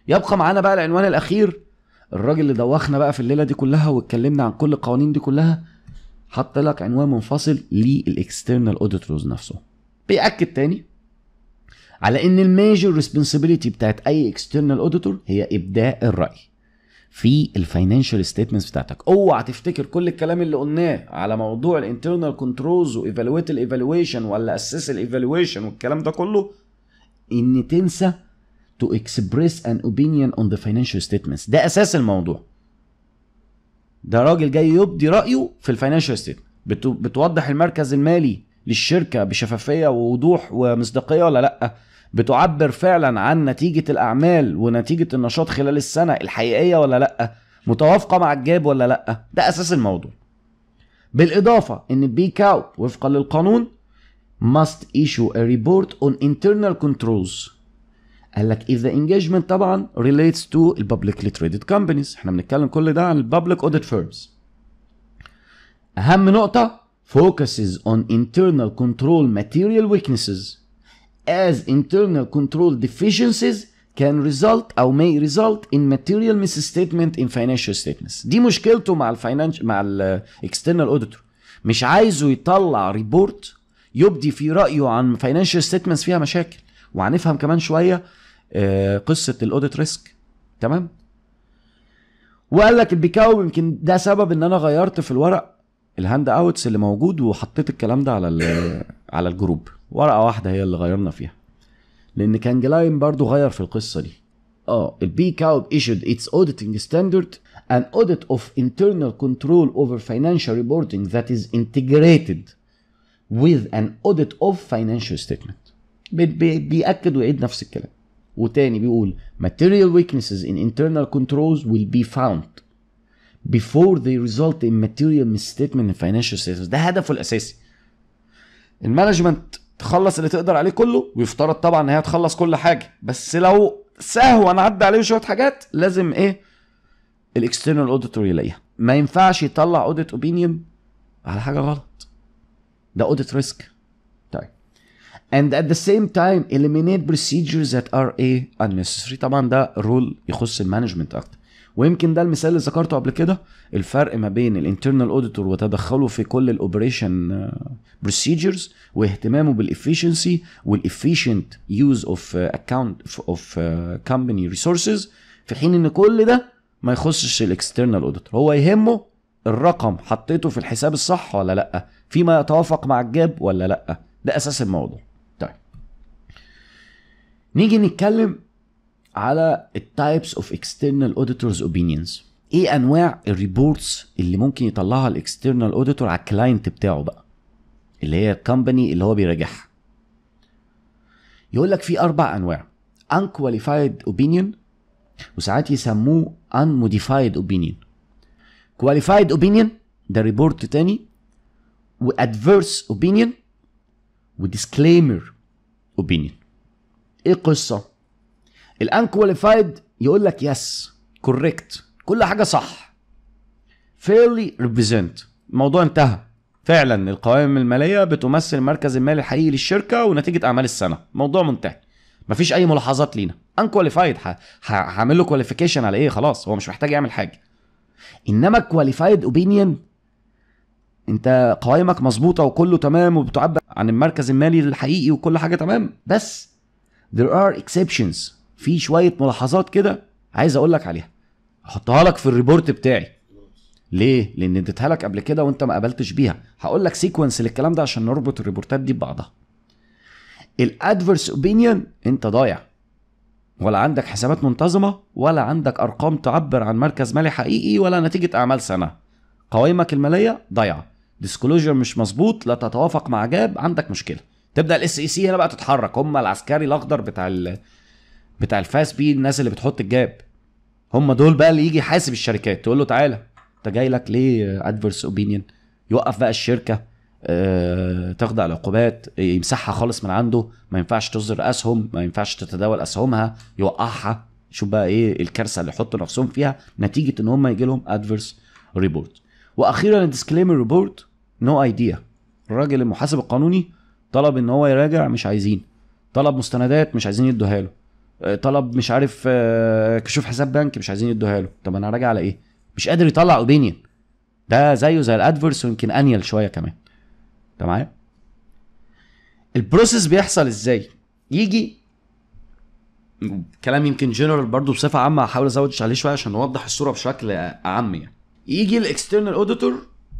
يبقى معانا بقى العنوان الاخير الراجل اللي دوخنا بقى في الليله دي كلها واتكلمنا عن كل القوانين دي كلها حط لك عنوان منفصل للاكسترنال اوديتورز نفسه بيأكد تاني على ان الميجر ريسبونسبيلتي بتاعت اي اكسترنال اوديتور هي ابداء الراي في الفاينانشال ستيتمنتس بتاعتك اوعى تفتكر كل الكلام اللي قلناه على موضوع الانترنال كنترولز وايفالويت الايفالويشن ولا اسس الايفالويشن والكلام ده كله ان تنسى to express an opinion on the financial statements ده اساس الموضوع ده راجل جاي يبدي رايه في الفاينانشال ستيتمنت بتوضح المركز المالي للشركه بشفافيه ووضوح ومصداقيه ولا لا بتعبر فعلا عن نتيجه الاعمال ونتيجه النشاط خلال السنه الحقيقيه ولا لا متوافقه مع الجاب ولا لا ده اساس الموضوع بالاضافه ان البي كاو وفقا للقانون must issue a report on internal controls قال لك if the engagement طبعا relates to the publicly traded companies احنا بنتكلم كل ده عن public audit firms اهم نقطة focuses on internal control material weaknesses as internal control deficiencies can result او may result in material misstatement in financial statements دي مشكلته مع الفاينانش مع الاكسترنال اوديتور مش عايزه يطلع ريبورت يبدي في رايه عن فاينانشال ستيتمنتس فيها مشاكل وهنفهم كمان شويه آه، قصه الاوديت ريسك تمام وقال لك البيكاو يمكن ده سبب ان انا غيرت في الورق الهاند اوتس اللي موجود وحطيت الكلام ده على على الجروب ورقه واحده هي اللي غيرنا فيها لان كان جلاين برضو غير في القصه دي اه البي كاو issued its auditing standard an audit of internal control over financial reporting that is integrated with an audit of financial statement بي- بي- بيأكد ويعيد نفس الكلام وتاني بيقول material weaknesses in internal controls will be found before they result in material misstatement in financial statements ده هدفه الاساسي المانجمنت تخلص اللي تقدر عليه كله ويفترض طبعا ان هي تخلص كل حاجه بس لو سهو انا عدى عليه شويه حاجات لازم ايه الاكسترنال اوديتور يلاقيها ما ينفعش يطلع اوديت اوبينيون على حاجه غلط ده اوديت ريسك طيب and at the same time eliminate procedures that are a unnecessary طبعا ده رول يخص المانجمنت اكتر ويمكن ده المثال اللي ذكرته قبل كده الفرق ما بين الانترنال اوديتور وتدخله في كل الاوبريشن بروسيجرز واهتمامه بالافشنسي والافيشنت يوز اوف اكونت اوف كومباني ريسورسز في حين ان كل ده ما يخصش الاكسترنال اوديتور هو يهمه الرقم حطيته في الحساب الصح ولا لا فيما يتوافق مع الجاب ولا لا ده اساس الموضوع طيب نيجي نتكلم على التايبس اوف اكسترنال اوديتورز اوبينيونز ايه انواع الريبورتس اللي ممكن يطلعها الاكسترنال اوديتور على الكلاينت بتاعه بقى اللي هي الكومباني اللي هو بيراجعها يقول لك في اربع انواع unqualified opinion وساعات يسموه unmodified opinion qualified opinion ده ريبورت تاني وادفيرس opinion وديسكليمر opinion ايه القصه الانكواليفايد يقول لك يس كوريكت كل حاجه صح فيرلي ريبريزنت الموضوع انتهى فعلا القوائم الماليه بتمثل المركز المالي الحقيقي للشركه ونتيجه اعمال السنه موضوع منتهي مفيش اي ملاحظات لينا انكواليفايد هعمل له كواليفيكيشن على ايه خلاص هو مش محتاج يعمل حاجه انما كواليفايد اوبينيون انت قوائمك مظبوطه وكله تمام وبتعبر عن المركز المالي الحقيقي وكل حاجه تمام بس there are exceptions في شويه ملاحظات كده عايز اقول لك عليها احطها لك في الريبورت بتاعي ليه لان اديتها لك قبل كده وانت ما قبلتش بيها هقول لك سيكونس للكلام ده عشان نربط الريبورتات دي ببعضها الادفرس اوبينيون انت ضايع ولا عندك حسابات منتظمه ولا عندك ارقام تعبر عن مركز مالي حقيقي ولا نتيجه اعمال سنه قوائمك الماليه ضايعه ديسكلوجر مش مظبوط لا تتوافق مع جاب عندك مشكله تبدا الاس اي سي هنا بقى تتحرك هم العسكري الاخضر بتاع ال بتاع الفاس بي الناس اللي بتحط الجاب هم دول بقى اللي يجي يحاسب الشركات تقول له تعالى انت جاي لك ليه ادفرس اوبينيون يوقف بقى الشركه أه تخضع العقوبات يمسحها خالص من عنده ما ينفعش تصدر اسهم ما ينفعش تتداول اسهمها يوقعها شوف بقى ايه الكارثه اللي يحطوا نفسهم فيها نتيجه ان هم يجي لهم ادفرس ريبورت واخيرا الديسكليمر ريبورت نو ايديا الراجل المحاسب القانوني طلب ان هو يراجع مش عايزين طلب مستندات مش عايزين يدوها له آه، طلب مش عارف آه، كشوف حساب بنك مش عايزين يدوها له طب انا راجع على ايه مش قادر يطلع اوبينيون ده زيه زي الادفرس ويمكن انيل شويه كمان انت معايا البروسيس بيحصل ازاي يجي كلام يمكن جنرال برضو بصفه عامه هحاول ازود عليه شويه عشان نوضح الصوره بشكل اعم يعني يجي الاكسترنال اوديتور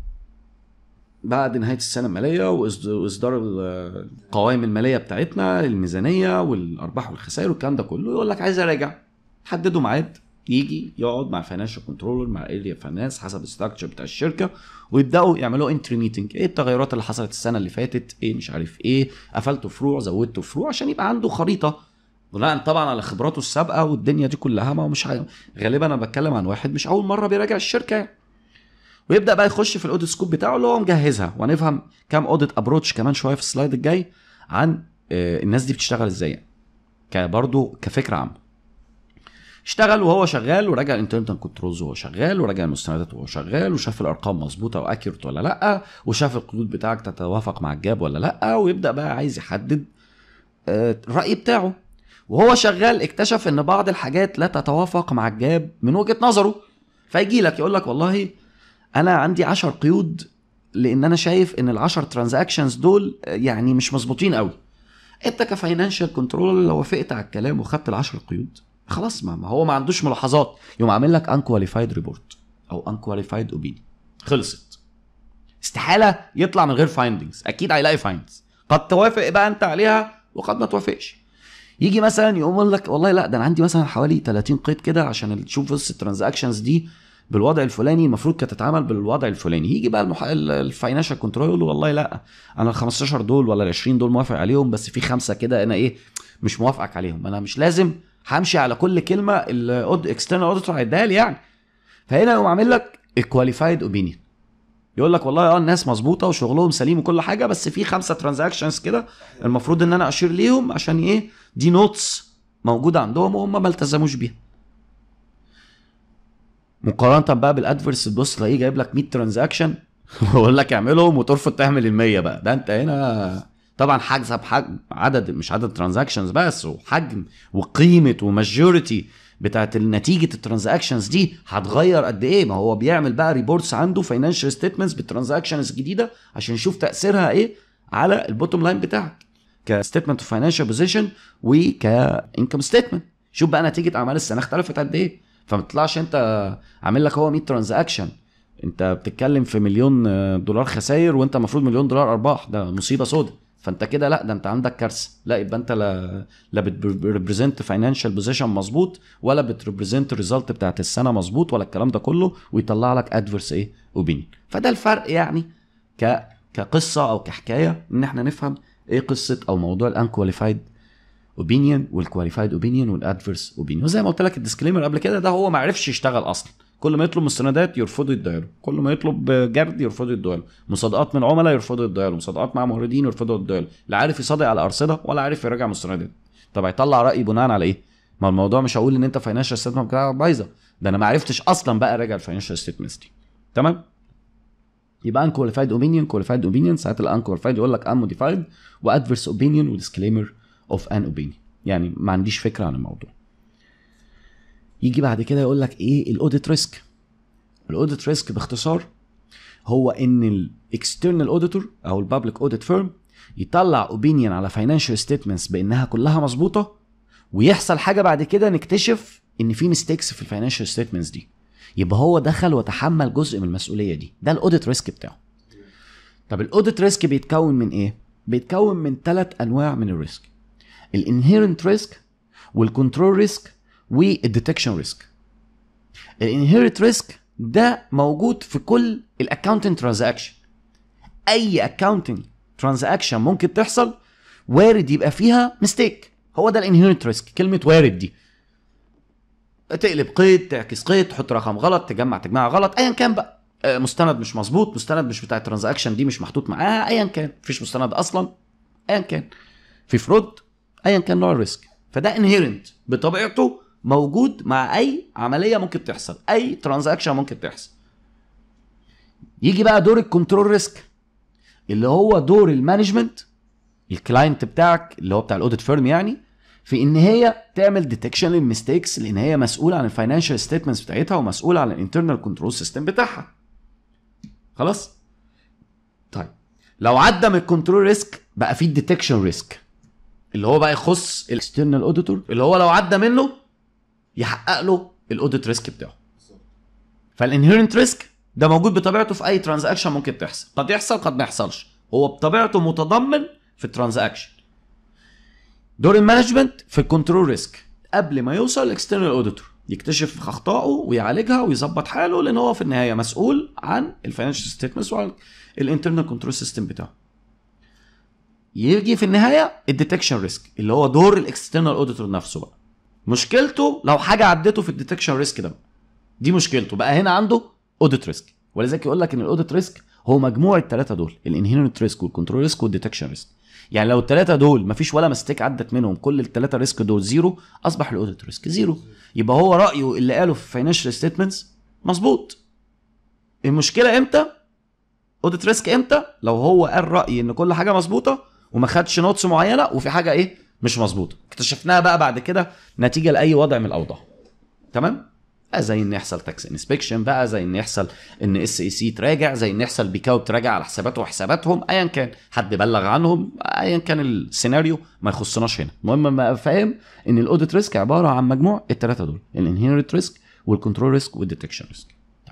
بعد نهايه السنه الماليه واصدار القوائم الماليه بتاعتنا الميزانيه والارباح والخسائر والكلام ده كله يقول لك عايز اراجع حددوا ميعاد يجي يقعد مع الفاينانشال كنترولر مع اريا فاينانس حسب الستراكشر بتاع الشركه ويبداوا يعملوا انتري ميتنج ايه التغيرات اللي حصلت السنه اللي فاتت ايه مش عارف ايه قفلتوا فروع زودتوا فروع عشان يبقى عنده خريطه بناء طبعا على خبراته السابقه والدنيا دي كلها ما هو مش ح... غالبا انا بتكلم عن واحد مش اول مره بيراجع الشركه يعني. ويبدا بقى يخش في الاوديت سكوب بتاعه اللي هو مجهزها وهنفهم كام اوديت ابروتش كمان شويه في السلايد الجاي عن آه، الناس دي بتشتغل ازاي يعني. برضه كفكره عامه اشتغل وهو شغال وراجع الانترنال كنترولز وهو شغال وراجع المستندات وهو شغال وشاف الارقام مظبوطه واكيورت ولا لا وشاف القيود بتاعك تتوافق مع الجاب ولا لا ويبدا بقى عايز يحدد آه، الراي بتاعه وهو شغال اكتشف ان بعض الحاجات لا تتوافق مع الجاب من وجهه نظره فيجي لك يقول لك والله انا عندي 10 قيود لان انا شايف ان ال10 ترانزاكشنز دول يعني مش مظبوطين قوي انت كفاينانشال كنترولر لو وافقت على الكلام وخدت ال10 قيود خلاص ما هو ما عندوش ملاحظات يقوم عامل لك انكواليفايد ريبورت او انكواليفايد اوبينيون خلصت استحاله يطلع من غير فايندنجز اكيد هيلاقي فايندز قد توافق بقى انت عليها وقد ما توافقش يجي مثلا يقوم يقول لك والله لا ده انا عندي مثلا حوالي 30 قيد كده عشان تشوف بس الترانزاكشنز دي بالوضع الفلاني المفروض كانت تتعمل بالوضع الفلاني يجي بقى المح... الفاينانشال كنترول يقول له والله لا انا ال 15 دول ولا ال 20 دول موافق عليهم بس في خمسه كده انا ايه مش موافقك عليهم انا مش لازم همشي على كل كلمه الاكسترنال اوديتور هيديها لي يعني فهنا يقوم عامل لك الكواليفايد اوبينيون يقول لك والله اه الناس مظبوطه وشغلهم سليم وكل حاجه بس في خمسه ترانزاكشنز كده المفروض ان انا اشير ليهم عشان ايه دي نوتس موجوده عندهم وهم ما التزموش بيها مقارنه بقى بالادفرس تبص تلاقيه جايب لك 100 ترانزاكشن ويقول لك اعملهم وترفض تعمل ال 100 بقى ده انت هنا طبعا حسب حجم عدد مش عدد ترانزاكشنز بس وحجم وقيمه وماجوريتي بتاعت النتيجه الترانزاكشنز دي هتغير قد ايه ما هو بيعمل بقى ريبورتس عنده فاينانشال ستيتمنتس بالترانزاكشنز الجديده عشان يشوف تاثيرها ايه على البوتوم لاين بتاعك كستيتمنت اوف فاينانشال بوزيشن وكانكم ستيتمنت شوف بقى نتيجه اعمال السنه اختلفت قد ايه فما تطلعش انت عامل لك هو 100 ترانزاكشن انت بتتكلم في مليون دولار خسائر وانت المفروض مليون دولار ارباح ده مصيبه سودة فانت كده لا ده انت عندك كارثه لا يبقى انت لا لا بتريبريزنت فاينانشال بوزيشن مظبوط ولا بتريبريزنت الريزلت بتاعت السنه مظبوط ولا الكلام ده كله ويطلع لك ادفرس ايه اوبينيون فده الفرق يعني ك كقصه او كحكايه ان احنا نفهم ايه قصه او موضوع الانكواليفايد اوبينيون والكواليفايد اوبينيون والادفرس اوبينيون وزي ما قلت لك الديسكليمر قبل كده ده هو ما عرفش يشتغل اصلا كل ما يطلب مستندات يرفضوا يديها له كل ما يطلب جرد يرفضوا يديها له مصادقات من عملاء يرفضوا يديها له مصادقات مع موردين يرفضوا يديها له لا عارف يصادق على ارصده ولا عارف يراجع مستندات طب هيطلع راي بناء على ايه ما الموضوع مش هقول ان انت فاينانشال ستيتمنت بتاعك بايظه ده انا ما عرفتش اصلا بقى اراجع الفاينانشال ستيتمنتس دي تمام يبقى ان كواليفايد اوبينيون كواليفايد اوبينيون ساعات الان كواليفايد يقول لك ان موديفايد وادفرس اوبينيون وديسكليمر اوف ان اوبينيون يعني ما عنديش فكره عن الموضوع يجي بعد كده يقول لك ايه الاوديت ريسك الاوديت ريسك باختصار هو ان الاكسترنال اوديتور او البابليك اوديت فيرم يطلع اوبينيون على فاينانشال ستيتمنتس بانها كلها مظبوطه ويحصل حاجه بعد كده نكتشف ان في ميستيكس في الفاينانشال ستيتمنتس دي يبقى هو دخل وتحمل جزء من المسؤوليه دي ده الاوديت ريسك بتاعه طب الاوديت ريسك بيتكون من ايه بيتكون من ثلاث انواع من الريسك الانهيرنت ريسك والكنترول ريسك والديتكشن ريسك الانهيرنت ريسك ده موجود في كل الاكونتنج ترانزاكشن اي اكونتنج ترانزاكشن ممكن تحصل وارد يبقى فيها ميستيك هو ده الانهيرنت ريسك كلمه وارد دي تقلب قيد تعكس قيد تحط رقم غلط تجمع تجمع غلط ايا كان بقى آه، مستند مش مظبوط مستند مش بتاع الترانزاكشن دي مش محطوط معاها ايا كان مفيش مستند اصلا ايا كان في فرود ايا كان نوع الريسك فده انهيرنت بطبيعته موجود مع اي عمليه ممكن تحصل اي ترانزاكشن ممكن تحصل يجي بقى دور الكنترول ريسك اللي هو دور المانجمنت الكلاينت بتاعك اللي هو بتاع الاوديت فيرم يعني في ان هي تعمل ديتكشن للميستيكس لان هي مسؤوله عن الفاينانشال ستيتمنتس بتاعتها ومسؤوله عن الانترنال كنترول سيستم بتاعها خلاص طيب لو عدى من الكنترول ريسك بقى في الديتكشن ريسك اللي هو بقى يخص الاكسترنال اوديتور اللي هو لو عدى منه يحقق له الاوديت ريسك بتاعه فالانهيرنت ريسك ده موجود بطبيعته في اي ترانزاكشن ممكن تحصل قد يحصل قد ما يحصلش هو بطبيعته متضمن في الترانزاكشن دور المانجمنت في الكنترول ريسك قبل ما يوصل الاكسترنال اوديتور يكتشف اخطائه ويعالجها ويظبط حاله لان هو في النهايه مسؤول عن الفاينانشال ستيتمنتس وعن الانترنال كنترول سيستم بتاعه يجي في النهايه الديتكشن ريسك اللي هو دور الاكسترنال اوديتور نفسه بقى مشكلته لو حاجه عدته في الديتكشن ريسك ده دي مشكلته بقى هنا عنده اوديت ريسك ولذلك يقول لك ان الاوديت ريسك هو مجموع الثلاثه دول الانهيرنت ريسك والكنترول ريسك والديتكشن ريسك يعني لو الثلاثه دول مفيش ولا مستيك عدت منهم كل الثلاثه ريسك دول زيرو اصبح الاوديت ريسك زيرو يبقى هو رايه اللي قاله في الفاينانشال ستيتمنتس مظبوط المشكله امتى اوديت ريسك امتى لو هو قال راي ان كل حاجه مظبوطه وما خدش نوتس معينه وفي حاجه ايه مش مظبوطه اكتشفناها بقى بعد كده نتيجه لاي وضع من الاوضاع تمام بقى زي ان يحصل تاكس انسبكشن بقى زي ان يحصل ان اس اي سي تراجع زي ان يحصل بيكاو تراجع على حساباته وحساباتهم ايا كان حد بلغ عنهم ايا كان السيناريو ما يخصناش هنا المهم ما فاهم ان الاوديت ريسك عباره عن مجموع الثلاثه دول الانهيرت ريسك والكنترول ريسك والديتكشن ريسك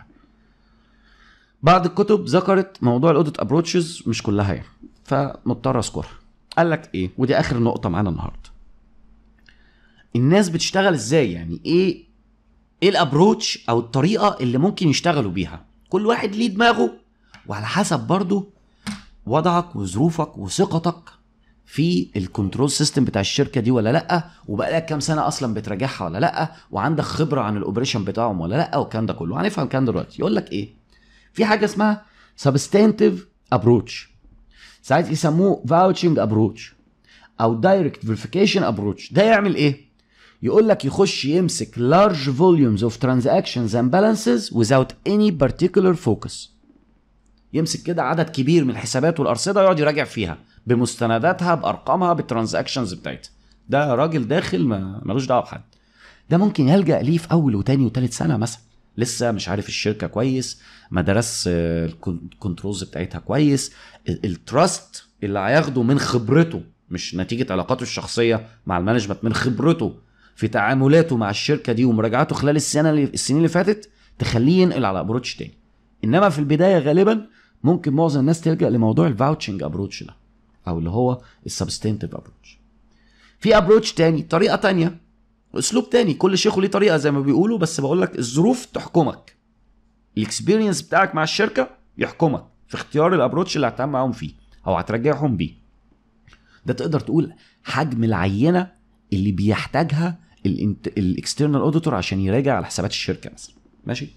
بعض الكتب ذكرت موضوع الاوديت ابروتشز مش كلها يعني فمضطر اذكرها قال لك ايه ودي اخر نقطه معانا النهارده الناس بتشتغل ازاي يعني ايه ايه الابروتش او الطريقه اللي ممكن يشتغلوا بيها كل واحد ليه دماغه وعلى حسب برضه وضعك وظروفك وثقتك في الكنترول سيستم بتاع الشركه دي ولا لا وبقى لك كام سنه اصلا بتراجعها ولا لا وعندك خبره عن الاوبريشن بتاعهم ولا لا والكلام ده كله هنفهم الكلام دلوقتي يقول لك ايه في حاجه اسمها سبستانتيف ابروتش ساعات يسموه فاوتشنج ابروتش او دايركت فيريفيكيشن ابروتش ده يعمل ايه يقول لك يخش يمسك large volumes of transactions and balances without any particular focus يمسك كده عدد كبير من الحسابات والارصده يقعد يراجع فيها بمستنداتها بارقامها بالترانزاكشنز بتاعتها ده راجل داخل ما ملوش دعوه بحد ده ممكن يلجا ليه في اول وتاني وتالت سنه مثلا لسه مش عارف الشركه كويس ما درس الكنترولز بتاعتها كويس التراست اللي هياخده من خبرته مش نتيجه علاقاته الشخصيه مع المانجمنت من خبرته في تعاملاته مع الشركه دي ومراجعته خلال السنه اللي السنين اللي فاتت تخليه ينقل على ابروتش تاني انما في البدايه غالبا ممكن معظم الناس تلجا لموضوع الفاوتشنج ابروتش ده او اللي هو السبستنتيف ابروتش في ابروتش تاني طريقه تانية اسلوب تاني كل شيخ ليه طريقه زي ما بيقولوا بس بقول لك الظروف تحكمك الاكسبيرينس بتاعك مع الشركه يحكمك في اختيار الابروتش اللي هتتعامل معاهم فيه او هترجعهم بيه ده تقدر تقول حجم العينه اللي بيحتاجها الاكسترنال اوديتور عشان يراجع على حسابات الشركه مثلا ماشي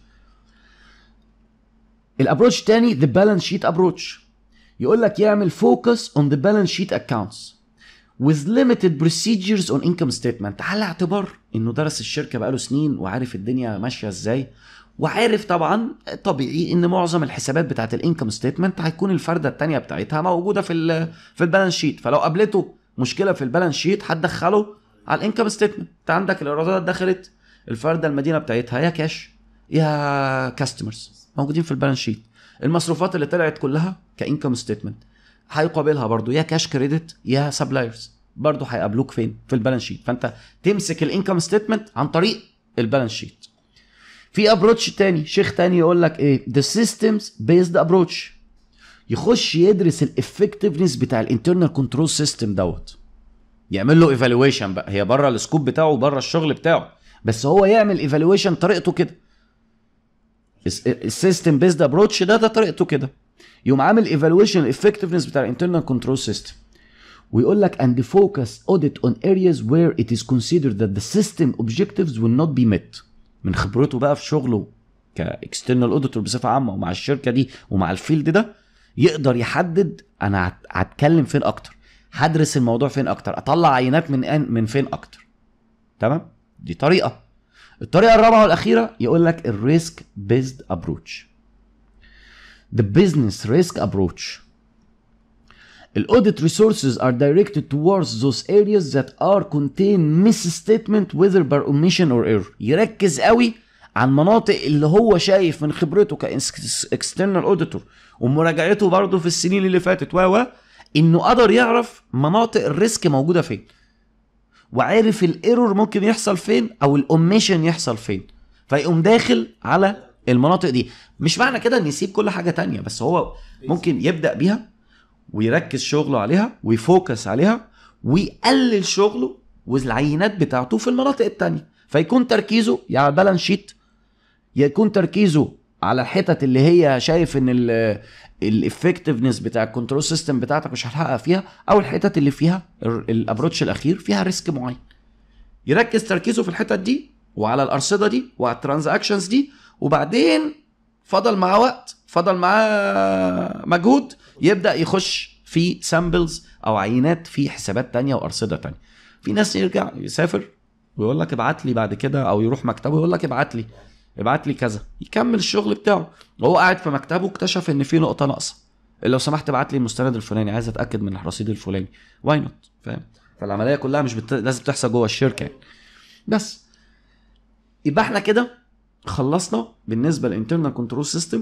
الابروتش تاني ذا بالانس شيت ابروتش يقول لك يعمل فوكس اون ذا بالانس شيت اكونتس with limited procedures on income statement على اعتبار انه درس الشركه بقاله سنين وعارف الدنيا ماشيه ازاي وعارف طبعا طبيعي ان معظم الحسابات بتاعت الانكم ستيتمنت هيكون الفرده الثانيه بتاعتها موجوده في ال في البالانس شيت فلو قابلته مشكله في البالانس شيت هتدخله على الانكم ستيتمنت انت عندك الايرادات دخلت الفرده المدينه بتاعتها يا كاش يا كاستمرز موجودين في البالانس شيت المصروفات اللي طلعت كلها كانكم ستيتمنت هيقابلها برضو يا كاش كريدت يا سبلايرز برضو هيقابلوك فين في البالانس شيت فانت تمسك الانكم ستيتمنت عن طريق البالانس شيت في ابروتش تاني شيخ تاني يقول لك ايه ذا سيستمز بيزد ابروتش يخش يدرس الافكتفنس بتاع الانترنال كنترول سيستم دوت يعمل له ايفالويشن بقى هي بره السكوب بتاعه وبره الشغل بتاعه بس هو يعمل ايفالويشن طريقته كده السيستم بيزد ابروتش ده ده طريقته كده يقوم عامل ايفالويشن الافكتفنس بتاع الانترنال كنترول سيستم ويقول لك and focus audit on areas where it is considered that the system objectives will not be met من خبرته بقى في شغله كاكسترنال اوديتور بصفه عامه ومع الشركه دي ومع الفيلد ده يقدر يحدد انا هتكلم فين اكتر هدرس الموضوع فين اكتر اطلع عينات من من فين اكتر تمام دي طريقه الطريقه الرابعه والاخيره يقول لك الريسك بيزد ابروتش the business risk approach الاوديت resources are directed towards those areas that are contain misstatement whether by omission or error يركز قوي عن مناطق اللي هو شايف من خبرته كاكسترنال اوديتور ومراجعته برضه في السنين اللي فاتت و انه قدر يعرف مناطق الريسك موجوده فين وعارف الايرور ممكن يحصل فين او الاوميشن يحصل فين فيقوم داخل على المناطق دي مش معنى كده ان يسيب كل حاجه تانية بس هو ممكن يبدا بيها ويركز شغله عليها ويفوكس عليها ويقلل شغله والعينات بتاعته في المناطق التانية فيكون تركيزه يا على البالانس شيت يكون تركيزه على الحتت اللي هي شايف ان الافكتفنس بتاع الكنترول سيستم بتاعتك مش هتحقق فيها او الحتت اللي فيها الابروتش الاخير فيها ريسك معين يركز تركيزه في الحتت دي وعلى الارصده دي وعلى الترانزاكشنز دي وبعدين فضل معاه وقت فضل معاه مجهود يبدا يخش في سامبلز او عينات في حسابات تانية وارصده تانية في ناس يرجع يسافر ويقول لك ابعت لي بعد كده او يروح مكتبه يقول لك ابعت لي ابعت لي كذا يكمل الشغل بتاعه وهو قاعد في مكتبه اكتشف ان في نقطه ناقصه لو سمحت ابعت لي المستند الفلاني عايز اتاكد من الرصيد الفلاني واي نوت فاهم فالعمليه كلها مش بت... لازم تحصل جوه الشركه يعني بس يبقى احنا كده خلصنا بالنسبه للانترنال كنترول سيستم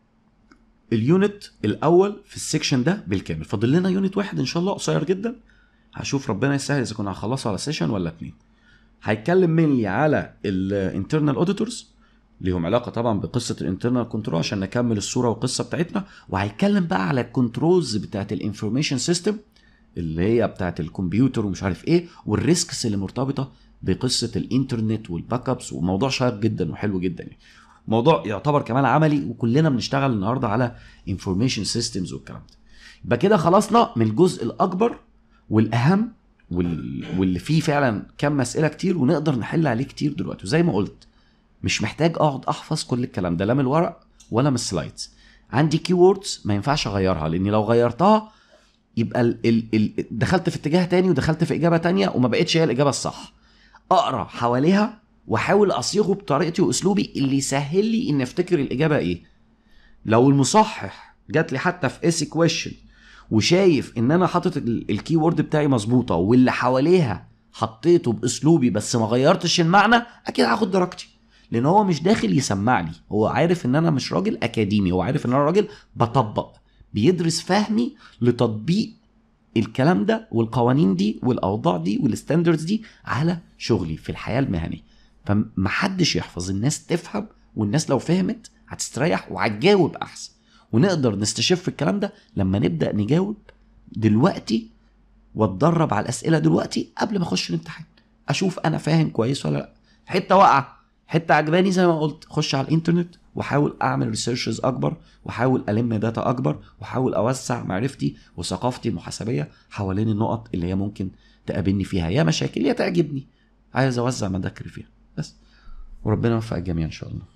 اليونت الاول في السكشن ده بالكامل فاضل لنا يونت واحد ان شاء الله قصير جدا هشوف ربنا يسهل اذا كنا هنخلصه على سيشن ولا اتنين هيتكلم مني على الانترنال اوديتورز ليهم علاقه طبعا بقصه الانترنال كنترول عشان نكمل الصوره والقصه بتاعتنا وهيتكلم بقى على الكنترولز بتاعت الانفورميشن سيستم اللي هي بتاعت الكمبيوتر ومش عارف ايه والريسكس اللي مرتبطه بقصه الانترنت والباك ابس وموضوع شيق جدا وحلو جدا يعني موضوع يعتبر كمان عملي وكلنا بنشتغل النهارده على انفورميشن سيستمز والكلام ده يبقى كده خلصنا من الجزء الاكبر والاهم واللي فيه فعلا كم مساله كتير ونقدر نحل عليه كتير دلوقتي وزي ما قلت مش محتاج اقعد احفظ كل الكلام ده لا من الورق ولا من السلايدز عندي كي ووردز ما ينفعش اغيرها لاني لو غيرتها يبقى ال ال ال دخلت في اتجاه تاني ودخلت في اجابه تانية وما بقتش هي الاجابه الصح اقرا حواليها واحاول اصيغه بطريقتي واسلوبي اللي يسهل لي ان افتكر الاجابه ايه لو المصحح جات لي حتى في اسي كويشن وشايف ان انا حاطط الكي وورد بتاعي مظبوطه واللي حواليها حطيته باسلوبي بس ما غيرتش المعنى اكيد هاخد درجتي لان هو مش داخل يسمع لي هو عارف ان انا مش راجل اكاديمي هو عارف ان انا راجل بطبق بيدرس فهمي لتطبيق الكلام ده والقوانين دي والاوضاع دي والستاندردز دي على شغلي في الحياه المهنيه فمحدش يحفظ الناس تفهم والناس لو فهمت هتستريح وهتجاوب احسن ونقدر نستشف الكلام ده لما نبدا نجاوب دلوقتي واتدرب على الاسئله دلوقتي قبل ما اخش الامتحان اشوف انا فاهم كويس ولا لا حته واقعه حته عجباني زي ما قلت خش على الانترنت واحاول اعمل ريسيرشز اكبر واحاول الم داتا اكبر واحاول اوسع معرفتي وثقافتي المحاسبيه حوالين النقط اللي هي ممكن تقابلني فيها يا مشاكل يا تعجبني عايز اوزع مذاكري فيها بس وربنا يوفق الجميع ان شاء الله